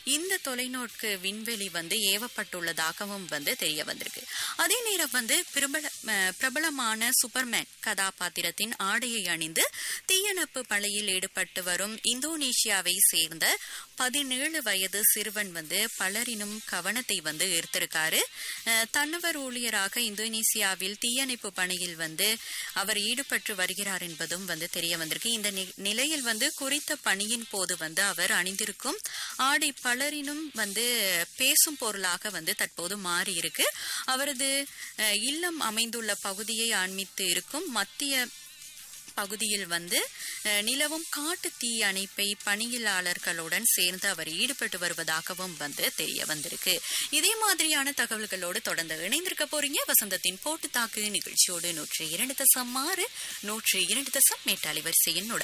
இந்த தொலைநோக்கு விண்வெளி வந்து ஏவப்பட்டுள்ளதாகவும் வந்து தெரிய வந்திருக்கு அதே நேரம் வந்து பிரபல அஹ், பிரபலமான சூப்பர்மேன் கதாபாத்திரத்தின் ஆடையை அணிந்து தீயணைப்பு பணியில் ஈடுபட்டு வரும் இந்தோனேஷியாவை சேர்ந்த பதினேழு வயது சிறுவன் வந்து பலரினும் கவனத்தை வந்து ஈர்த்திருக்காரு அஹ், தன்னவர் ஊழியராக இந்தோனேசியாவில் தீயணைப்பு பணியில் வந்து அவர் ஈடுபட்டு வருகிறார் என்பதும் வந்து தெரிய வந்திருக்கு இந்த நி- நிலையில் வந்து குறித்த பணியின் போது வந்து அவர் அணிந்திருக்கும் ஆடை பலரினும் வந்து பேசும் பொருளாக வந்து தற்போது மாறி இருக்கு அவரது அஹ், இல்லம் அமைந்துள்ள பகுதியை ஆன்மித்து இருக்கும் மத்திய பகுதியில் வந்து அஹ், நிலவும் காட்டு தீ அணைப்பை பணியிலாளர்களுடன் சேர்ந்து அவர் ஈடுபட்டு வருவதாகவும் வந்து தெரிய வந்திருக்கு இதே மாதிரியான தகவல்களோடு தொடர்ந்து இணைந்திருக்க போறீங்க வசந்தத்தின் போட்டு தாக்கு நிகழ்ச்சியோடு நூற்றி இரண்டு தசம் ஆறு நூற்றி இரண்டு தசம் மேட்டாளி வரிசையின்